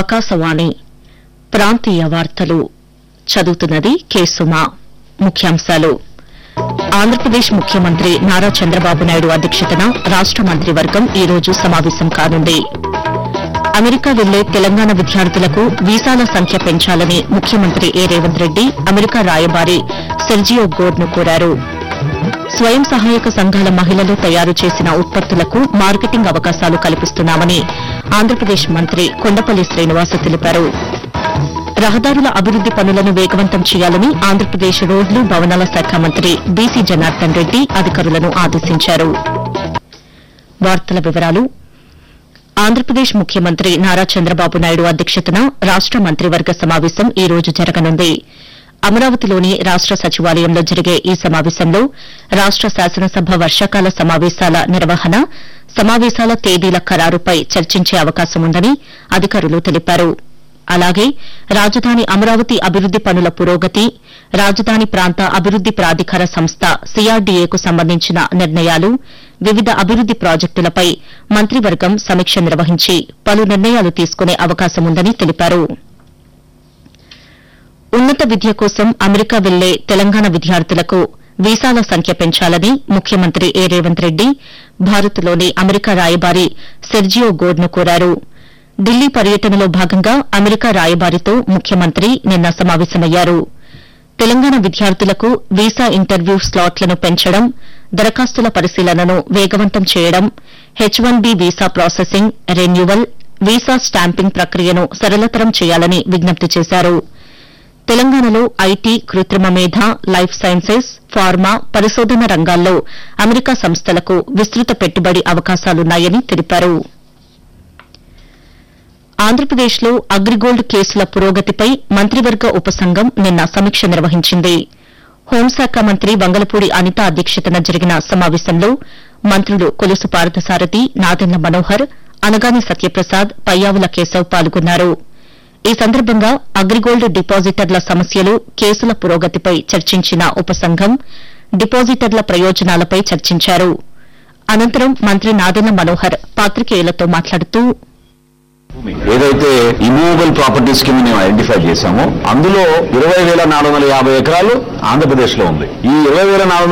ఆకాశవాణి ప్రాంతీయ వార్తలు చదువుతున్నది కె సుమా ముఖ్యాంశాలు ఆంధ్రప్రదేశ్ ముఖ్యమంత్రి నారా చంద్రబాబు నాయుడు అధ్యక్షతన రాష్ట మంత్రివర్గం ఈ రోజు సమావేశం కానుంది అమెరికా వెళ్లే తెలంగాణ విద్యార్థులకు వీసాల సంఖ్య పెంచాలని ముఖ్యమంత్రి ఏ రేవంత్ రెడ్డి అమెరికా రాయబారి సెర్జియో గోర్ను కోరారు స్వయం సహాయక సంఘాల మహిళలు తయారు చేసిన ఉత్పత్తులకు మార్కెటింగ్ అవకాశాలు కల్పిస్తున్నామని ఆంధ్రప్రదేశ్ మంత్రి కొండపల్లి శ్రీనివాస తెలిపారు రహదారుల అభివృద్ది పనులను వేగవంతం చేయాలని ఆంధ్రప్రదేశ్ రోడ్లు భవనాల శాఖ మంత్రి బీసీ జనార్దన్ రెడ్డి అధికారులను ఆదేశించారు వార్తల వివరాలు ఆంధ్రప్రదేశ్ ముఖ్యమంత్రి నారా చంద్రబాబు నాయుడు అధ్యక్షతన రాష్ట మంత్రివర్గ సమావేశం ఈ రోజు జరగనుంది అమరావతిలోని రాష్ట సచివాలయంలో జరిగే ఈ సమావేశంలో రాష్ట శాసనసభ వర్షాకాల సమావేశాల నిర్వహణ సమావేశాల తేదీల ఖరారుపై చర్చించే అవకాశం ఉందని అధికారులు తెలిపారు అలాగే రాజధాని అమరావతి అభివృద్ది పనుల పురోగతి రాజధాని ప్రాంత అభివృద్ది ప్రాధికార సంస్థ సీఆర్డీఏకు సంబంధించిన నిర్ణయాలు వివిధ అభివృద్ది ప్రాజెక్టులపై మంత్రివర్గం సమీక్ష నిర్వహించి పలు నిర్ణయాలు తీసుకునే అవకాశం ఉందని తెలిపారు ఉన్నత విద్య కోసం అమెరికా వెళ్లే తెలంగాణ విద్యార్థులకు వీసాల సంఖ్య పెంచాలని ముఖ్యమంత్రి ఏ రేవంత్ రెడ్డి భారత్లోని అమెరికా రాయబారి సెర్జియో గోర్ను కోరారు ఢిల్లీ పర్యటనలో భాగంగా అమెరికా రాయబారితో ముఖ్యమంత్రి నిన్న సమావేశమయ్యారు తెలంగాణ విద్యార్థులకు వీసా ఇంటర్వ్యూ స్లాట్లను పెంచడం దరఖాస్తుల పరిశీలనను వేగవంతం చేయడం H one B visa processing renewal visa stamping ప్రక్రియను సరళతరం చేయాలని విజ్ఞప్తి చేశారు తెలంగాణలో ఐటీ కృత్రిమ మేధ లైఫ్ సైన్సెస్ ఫార్మా పరిశోధన రంగాల్లో అమెరికా సంస్థలకు విస్తృత పెట్టుబడి అవకాశాలున్నాయని తెలిపారు ఆంధ్రప్రదేశ్లో అగ్రిగోల్డ్ కేసుల పురోగతిపై మంత్రివర్గ ఉపసంఘం నిన్న సమీక్ష నిర్వహించింది హోంశాఖ మంత్రి వంగలపూడి అనిత అధ్యక్షతన జరిగిన సమావేశంలో మంత్రులు కొలుసు పార్థసారథి నాదెండ్ల మనోహర్ అనగాని సత్యప్రసాద్ పయ్యావుల కేశవ్ పాల్గొన్నారు ఈ సందర్భంగా అగ్రిగోల్డ్ డిపాజిటర్ల సమస్యలు కేసుల పురోగతిపై చర్చించిన ఉపసంఘం డిపాజిటర్ల ప్రయోజనాలపై చర్చించారు అనంతరం మంత్రి నాదెండ్ల మనోహర్ పాత్రికేయులతో మాట్లాడుతూ ఏదైతే ఇమూవబుల్ ప్రాపర్టీస్ కింద మేము ఐడెంటిఫై చేశామో అందులో ఇరవై వేల నాలుగు వందల యాభై ఎకరాలు ఆంధ్రప్రదేశ్ లో ఉంది ఈ ఇరవై వేల నాలుగు